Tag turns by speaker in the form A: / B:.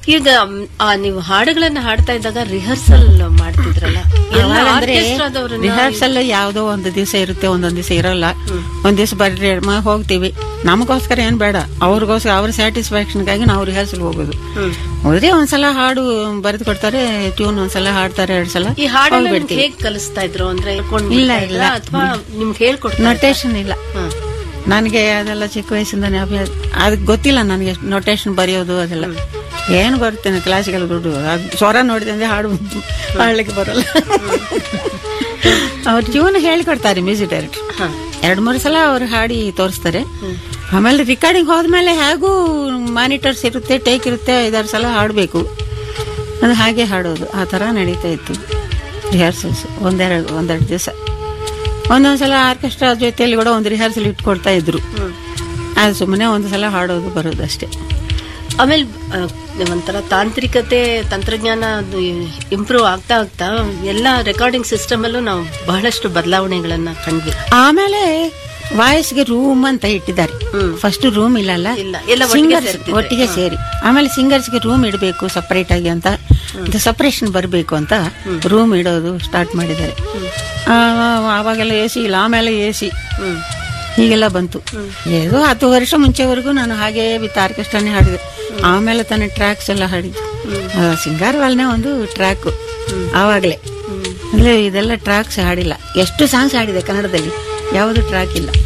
A: ಈಗ ಮ್, ಆ, ನೀವು ಹಾಡುಗಳನ್ನ ಹಾಡ್ತಾ ಇದ್ದಾಗ ರಿಹರ್ಸಲ್ ಮಾಡ್ತಿದ್ರಲ್ಲ ಎಲ್ಲ
B: ಅವಾಗಂದ್ರೆ
A: ಆರ್ಕೆಸ್ಟ್ರಾದವ್ರನ್ನ
B: ರಿಹರ್ಸಲ್ ಯಾವ್ದೋ ಒಂದು ದಿವಸ ಇರುತ್ತೆ ಒಂದೊಂದ್ ದಿವಸ ಇರಲ್ಲ ಒಂದ್ ದಿವಸ ಬರ್ರಿ ಅಮ್ಮ ಹೋಗ್ತೀವಿ ನಮಗೋಸ್ಕರ ಏನ್ ಬೇಡ ಅವ್ರಿಗೋಸ್ಕರ ಅವ್ರ ಸ್ಯಾಟಿಸ್ಫ್ಯಾಕ್ಷನ್ಗಾಗಿ ನಾವು ರಿಹರ್ಸಲ್ ಹೋಗೋದು
A: ಹ್ಮ್.
B: ಹೋದ್ರೆ ಒಂದ್ಸಲ ಹಾಡು ಬರೆದು ಕೊಡ್ತಾರೆ ಟ್ಯೂನ್ ಒಂದ್ಸಲ ಹಾಡ್ತಾರೆ ಎರಡ್ ಸಲ
A: ಈ ಹಾಡನ್ನ ನಿಮ್ಗೆ
B: ಹೋಗ್ಬಿಡ್ತೀವಿ
A: ಹೇಗ್ ಕಲಿಸ್ತಾ ಇದ್ರು ಅಂದ್ರೆ
B: ಇಲ್ಲ, ಇಲ್ಲ.
A: ಅಥವಾ ನಿಮ್ಗೆ ಹೇಳ್ಕೊಡ್ತಾ
B: ನೊಟೇಶನ್ ಇಲ್ಲ
A: ಹ್ಮ್.
B: ನನಗೆ ಅದೆಲ್ಲ ಚಿಕ್ಕ ವಯಸ್ಸಿಂದಾನೆ ಅಭ್ಯಾಸ ಅದಕ್ಕೆ ಗೊತ್ತಿಲ್ಲ ನನಗೆ ನೊಟೇಶನ್ ಬರೆಯೋದು ಅದೆಲ್ಲ ಏನು ಬರ್ತೇನೆ ಕ್ಲಾಸಿಗೆಲ್ಲ ದುಡ್ಡು ಅದು ಸ್ವರ ನೋಡಿದೆ ಅಂದ್ರೆ ಹಾಡು ಹಾಡ್ಲಿಕ್ಕೆ ಬರಲ್ಲ ಅವ್ರು ಟ್ಯೂನ್ ಹೇಳಿಕೊಡ್ತಾರೆ ಮ್ಯೂಸಿಕ್ ಡೈರೆಕ್ಟರ್
A: ಹ.
B: ಎರಡ್ ಮೂರು ಸಲ ಅವ್ರು ಹಾಡಿ ತೋರಿಸ್ತಾರೆ ಆಮೇಲೆ ರಿಕಾರ್ಡಿಂಗ್ ಹೋದ್ಮೇಲೆ ಹೇಗೂ ಮಾನಿಟರ್ಸ್ ಇರುತ್ತೆ ಟೇಕ್ ಇರುತ್ತೆ ಐದಾರು ಸಲ ಹಾಡಬೇಕು ಅದು ಹಾಗೆ ಹಾಡೋದು ಆ ಥರ ನಡೀತಾ ಇತ್ತು ರಿಹರ್ಸಲ್ಸ್ ಒಂದೆರಡು ಒಂದೆರಡು ದಿವಸ ಒಂದೊಂದ್ಸಲ ಆರ್ಕೆಸ್ಟ್ರಾ ಜೊತೆಯಲ್ಲಿ ಕೂಡ ಒಂದು ರಿಹರ್ಸಲ್ ಇಟ್ಕೊಡ್ತಾ ಇದ್ರು
A: ಹ್ಮ್.
B: ಅದು ಸುಮ್ಮನೆ ಒಂದು ಸಲ ಹಾಡೋದು ಬರೋದು ಅಷ್ಟೇ
A: ಆಮೇಲೆ ಆ, ಒಂಥರ ತಾಂತ್ರಿಕತೆ ತಂತ್ರಜ್ಞಾನ ಇಂಪ್ರೂವ್ ಆಗ್ತಾ ಆಗ್ತಾ ಎಲ್ಲ ರೆಕಾರ್ಡಿಂಗ್ ಸಿಸ್ಟಮ್ ಅಲ್ಲೂ ನಾವು ಬಹಳಷ್ಟು ಬದಲಾವಣೆಗಳನ್ನ ಕಂಡ್ವಿ
B: ಆಮೇಲೆ ವಾಯ್ಸ್ಗೆ ರೂಮ್ ಅಂತ ಇಟ್ಟಿದ್ದಾರೆ
A: ಹ್ಮ್.
B: ಫಸ್ಟ್ ರೂಮ್ ಇಲ್ಲಲ್ಲ
A: ಇಲ್ಲ, ಎಲ್ಲ ಒಟ್ಟಿಗೆ
B: Singers
A: ಸೇರ್ತಿದೆ.
B: ಒಟ್ಟಿಗೆ ಸೇರಿ ಆಮೇಲೆ ಸಿಂಗರ್ಸ್ಗೆ ರೂಮ್ ಇಡಬೇಕು ಸಪರೇಟ್ ಆಗಿ ಅಂತ ಸಪರೇಷನ್ ಬರಬೇಕು ಅಂತ ರೂಮ್ ಇಡೋದು ಸ್ಟಾರ್ಟ್ ಮಾಡಿದ್ದಾರೆ ಆ, ಆವಾಗೆಲ್ಲ ಎ ಸಿ ಇಲ್ಲ ಆಮೇಲೆ ಎ ಸಿ
A: ಹ್ಮ್.
B: ಹೀಗೆಲ್ಲ ಬಂತು ಏದೋ ಹತ್ತು ವರ್ಷ ಮುಂಚೆವರೆಗೂ ನಾನು ಹಾಗೆ ವಿತ್ ಆರ್ಕೆಸ್ಟ್ರಾನೇ ಹಾಡಿದೆ ಆಮೇಲೆ ತಾನೇ ಟ್ರ್ಯಾಕ್ಸ್ ಎಲ್ಲ ಹಾಡಿದ್ದು ಸಿಂಗಾರವಾಲ್ನೇ ಒಂದು ಟ್ರ್ಯಾಕ್ ಆವಾಗಲೇ ಅಂದ್ರೆ ಇದೆಲ್ಲ ಟ್ರ್ಯಾಕ್ಸ್ ಹಾಡಿಲ್ಲ ಎಷ್ಟು ಸಾಂಗ್ಸ್ ಹಾಡಿದೆ ಕನ್ನಡದಲ್ಲಿ ಯಾವುದು ಟ್ರ್ಯಾಕ್ ಇಲ್ಲ